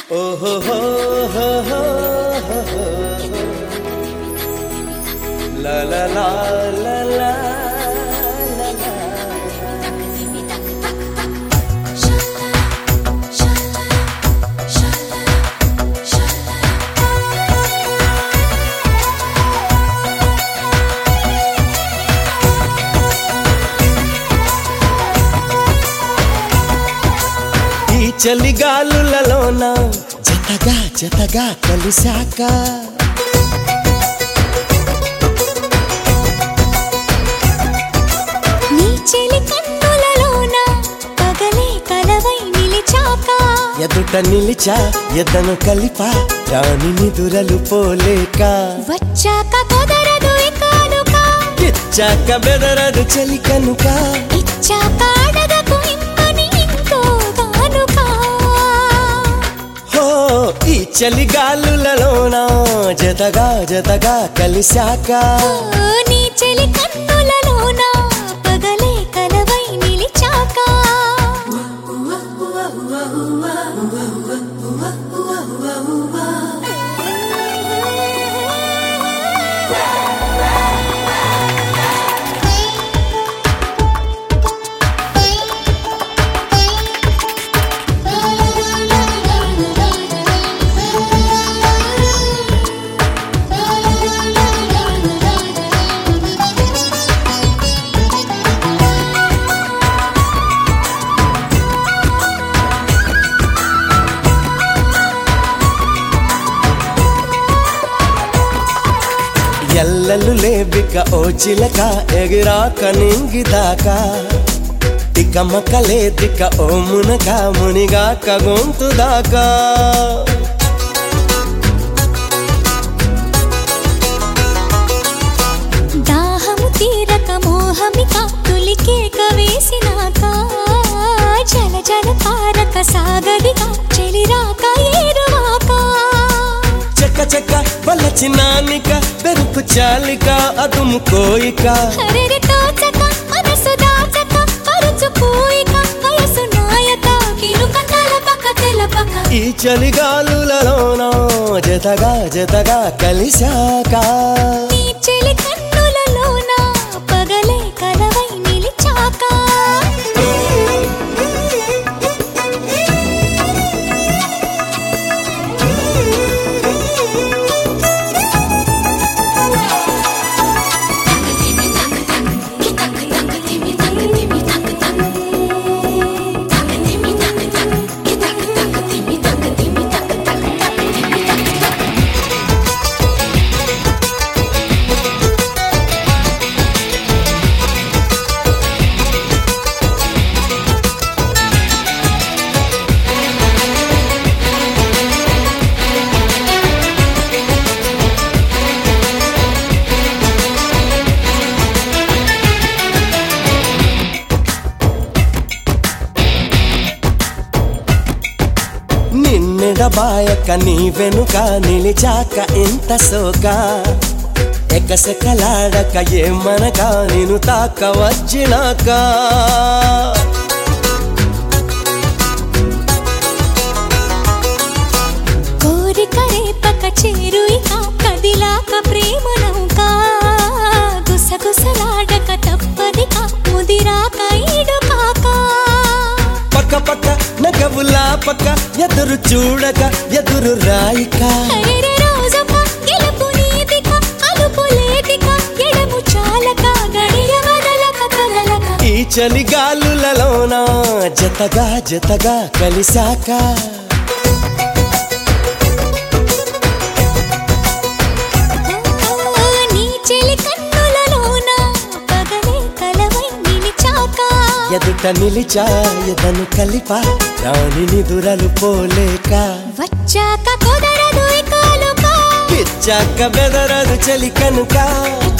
ఓహో లా లా లా లా లా లా లా. ఈ చలిగాలులలోన జతగా జతగా కలిశాక నీ చెలి కన్నులలోన పగలే కలవై నిలిచాక ఎదుట నిలిచా ఎదను కలిపా రాణి నిదురలు పోలేక వచ్చాక కుదరదు ఇకానుక ఇచ్చాక బెదరదు చలి కనుక ఇచ్చాక అడగకు ఇమ్మని ఇంకో కానుక హో ఈ చలిగాలులలోన జతగా జతగా కలిశాక ఓ, నీ చెలి కన్నులలోన పగలే కలవై నిలిచాక ఎల్లలు లేబిక ఓ చిలక ఎగిరాక నింగిదాకా తికమక లేదిక ఓ మునక మునిగాక గొంతు దాకా దాహము తీరక మోహమిక తులికేక వేసినాక జల జల పారక సాగదిగా చెలిరాక ఏరువాక చెక్క చెక్క వల్ల చిన్నానిక పెరుకు చాలిక అదుము కోయిక హరిరి తోచక మనసు దాచక పరుచు పూయిక వయసు నాయక కిరుక తలపక తెలపక ఈ చలిగాలులలోన జతగా జతగా కలిశాక నీ చెలి కన్నులలోన పగలే కలవై నిలిచాక నిన్నెడబాయక నీ వెనుక నిలిచాక ఇంత సోక ఎకసెకలాడక ఏమనక నిన్ను తాక వచ్చినాక కోరిక రేపక చేరుయిక కదిలాక ప్రేమ నౌక గుసగుసలాడక తప్పదిక ముదిరాక ఈడుకాక పక్క పక్క నగవులా పక్క ఎదురు చూడక ఎదురు రాయిక హరిరి రోజుక గెలుపు నీతిక అలుపు లేతిక ఎడము చాలక గడియ వదలక కదలక ఈ చలిగాలులలోన జతగా జతగా కలిశాక ఓ, నీ చెలి కన్నులలోన పగలే కలవై నిలిచాక ఎదుట నిలిచా ఎదను కలిపా రాణి నిదురలు పోలేక వచ్చాక కుదరదు ఇకాలుక ఇచ్చాక బెదరదు చలి కనుక